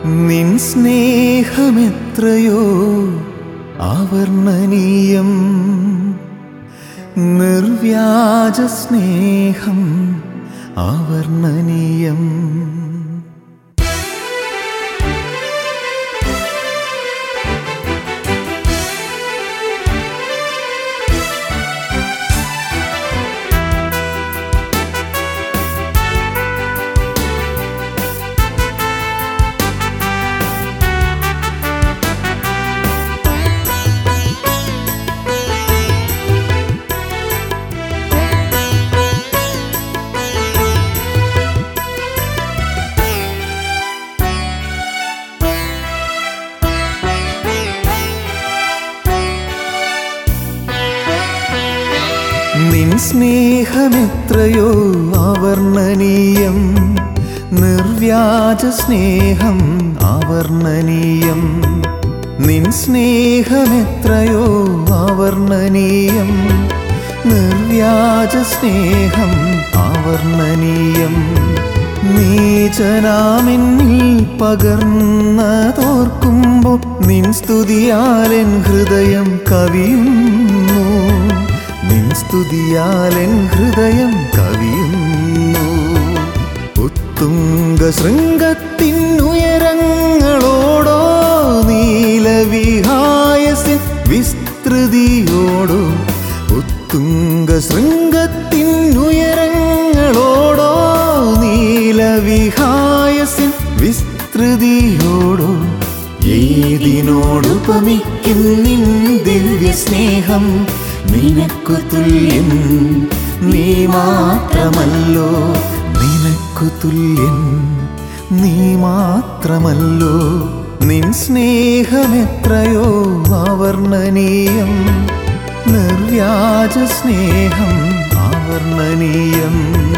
നിൻ സ്നേഹമെത്രയോ ആവർണനീയം നിർവ്യാജ സ്നേഹം ആവർണനീയം നിൻ സ്നേഹമെത്രയോ ആവർണനീയം നിർവ്യാജ സ്നേഹം ആവർണനീയം നിൻ സ്നേഹമെത്രയോ ആവർണനീയം നിർവ്യാജ സ്നേഹം ആവർണനീയം നീചനാമെന്നിൽ പകർന്നതോർക്കുമ്പോൾ നിൻ സ്തുതിയാലെൻ ഹൃദയം കവിയുന്നു നിൻ സ്തുതിയാലെൻ ഹൃദയം കവിയുന്നു ഉത്തുംഗ ശൃംഗത്തിനുയരങ്ങളോടോ നീലവിഹായസിൻ വിസ്തൃതിയോടോ ഉത്തുംഗ ശൃംഗത്തിനുയരങ്ങളോടോ നീലവിഹായസിൻ വിസ്തൃതിയോടോ ഏതിനോടുപമിക്കും നിൻ ദിവ്യ സ്നേഹം നിനക്കു തുല്യൻ നീ മാത്രമല്ലോ നിനക്കു തുല്യൻ നീ മാത്രമല്ലോ നിൻ സ്നേഹമെത്രയോ ആവർണനീയം നിർവ്യാജ സ്നേഹം ആവർണനീയം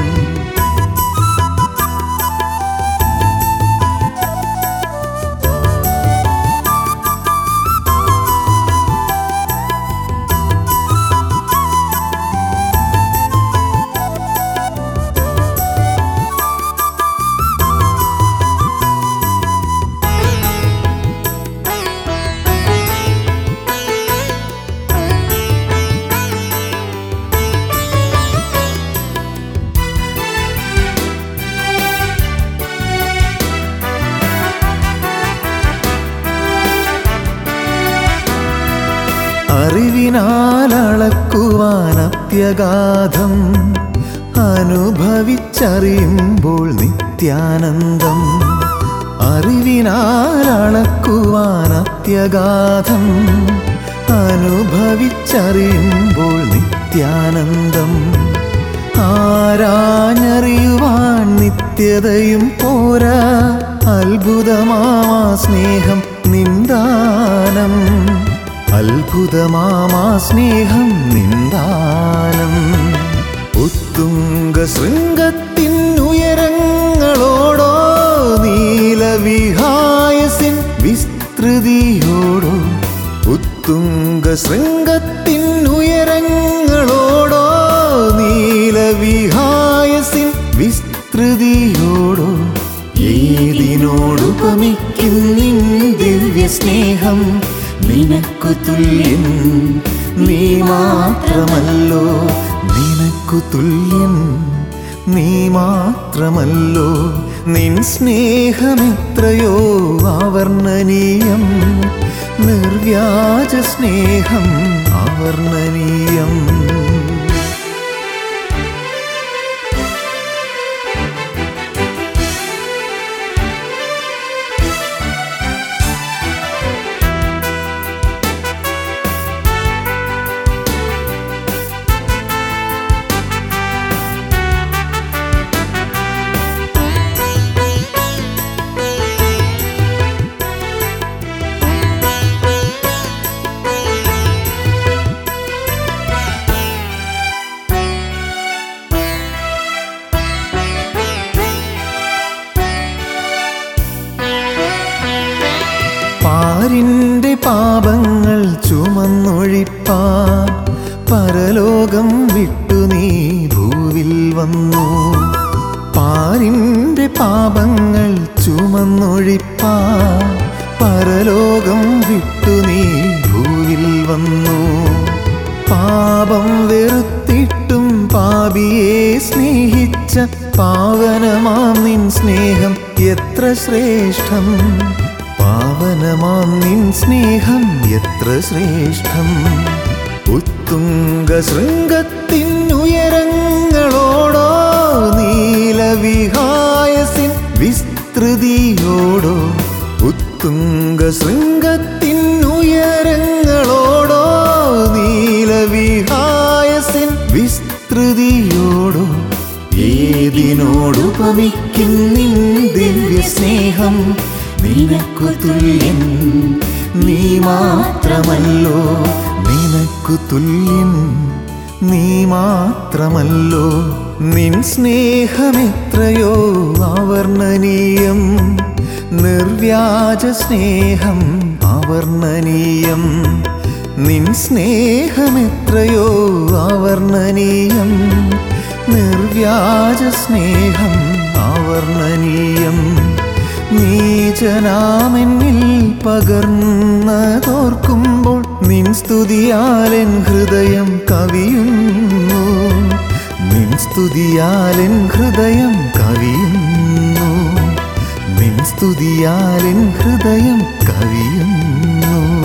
അറിവിനാൽ അപ്യഗാധം അനുഭവിച്ചറിയുമ്പോൾ നിത്യാനന്ദം അറിവിനാൽ അപ്യഗാധം അനുഭവിച്ചറിയുമ്പോൾ നിത്യാനന്ദം ആരാഞ്ഞറിയുവാൻ നിത്യതയും പോരാ അത്ഭുതമാ സ്നേഹം നിന്ദാനം അത്ഭുതമാമാ സ്നേഹം നിന്ദാനം ഉത്തുംഗ ശൃംഗത്തിനുയരങ്ങളോടോ നീലവിഹായസിൻ വിസ്തൃതിയോടോ ഉത്തുംഗ ശൃംഗത്തിനുയരങ്ങളോടോ നീലവിഹായസിൻ വിസ്തൃതിയോടോ ഏതിനോടുപമിക്കും നിൻ ദിവ്യ സ്നേഹം നിനക്കു തുല്യൻ നീ മാത്രമല്ലോ നിനക്കു തുല്യൻ നീ മാത്രമല്ലോ നിൻ സ്നേഹമെത്രയോ ആവർണനീയം നിർവ്യാജ സ്നേഹം ആവർണനീയം പാരിൻ്റെ പാപങ്ങൾ ചുമന്നൊഴിപ്പാൻ പരലോകം വിട്ടു നീ ഭൂവിൽ വന്നു പാരിൻ്റെ പാപങ്ങൾ ചുമന്നൊഴിപ്പാൻ വഴിപ്പാ പരലോകം വിട്ടു നീ ഭൂവിൽ വന്നു പാപം വെറുത്തിട്ടും പാപിയെ സ്നേഹിച്ച പാവനമാം നിൻ സ്നേഹം എത്ര ശ്രേഷ്ഠം പാവനമാം നിൻ സ്നേഹം എത്ര ശ്രേഷ്ഠം ഉത്തുംഗ ശൃംഗത്തിനുയരങ്ങളോടോ നീലവിഹായസിൻ വിസ്തൃതിയോടോ ഉത്തുംഗ ശൃംഗത്തിനുയരങ്ങളോടോ നീലവിഹായസിൻ വിസ്തൃതിയോടോ ഏതിനോടുപമിക്കും നിൻ ദിവ്യ സ്നേഹം നിനക്കു തുല്യൻ നീ മാത്രമല്ലോ നിനക്കു തുല്യൻ നീ മാത്രമല്ലോ നിൻ സ്നേഹമെത്രയോ അവർണ്ണനീയം നിർവ്യാജ സ്നേഹം അവർണ്ണനീയം നിൻ സ്നേഹമെത്രയോ അവർണ്ണനീയം നിർവ്യാജ സ്നേഹം അവർണ്ണനീയം നീചനാമെന്നിൽ പകർന്നതോർക്കുമ്പോൾ നിൻ സ്തുതിയാലെൻ ഹൃദയം കവിയുന്നു നിൻ സ്തുതിയാലെൻ ഹൃദയം കവിയുന്നു നിൻ സ്തുതിയാലെൻ ഹൃദയം കവിയുന്നു